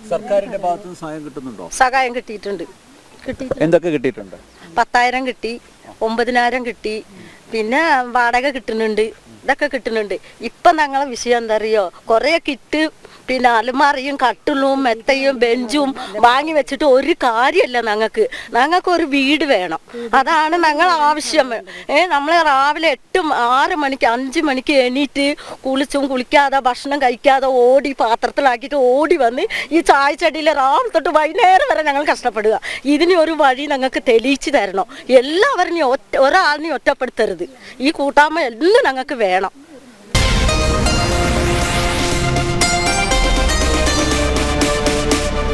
സർക്കാരിന്റെ ഭാഗത്ത് നിന്ന് സഹായം കിട്ടുന്നുണ്ടോ സഹായം കിട്ടിയിട്ടുണ്ട് കിട്ടി എന്തൊക്കെ കിട്ടിയിട്ടുണ്ട് പത്തായിരം കിട്ടി ഒമ്പതിനായിരം കിട്ടി പിന്നെ വാടക കിട്ടുന്നുണ്ട് ഇതൊക്കെ കിട്ടുന്നുണ്ട് ഇപ്പം ഞങ്ങളെ വിഷയം എന്താ അറിയോ കുറേ കിട്ട് പിന്നെ അലമാറിയും കട്ടിലും മെത്തയും ബെഞ്ചും വാങ്ങി വെച്ചിട്ട് ഒരു കാര്യമല്ല ഞങ്ങൾക്ക് ഞങ്ങൾക്ക് ഒരു വീട് വേണം അതാണ് ഞങ്ങൾ ആവശ്യം ഏ നമ്മൾ രാവിലെ എട്ട് മ- ആറ് മണിക്ക് അഞ്ച് മണിക്ക് എണീറ്റ് കുളിച്ചും കുളിക്കാതെ ഭക്ഷണം കഴിക്കാതെ ഓടി പാത്രത്തിലാക്കിയിട്ട് ഓടി വന്ന് ഈ ചായച്ചടിയിൽ രാവിലെ തൊട്ട് വൈകുന്നേരം വരെ ഞങ്ങൾ കഷ്ടപ്പെടുക ഇതിന് ഒരു വഴി ഞങ്ങൾക്ക് തെളിയിച്ചു തരണം എല്ലാവരെയും ഒറ്റ ഒരാളിനെയും ഒറ്റപ്പെടുത്തരുത് ഈ കൂട്ടായ്മ എല്ലാം ഞങ്ങൾക്ക് വേണം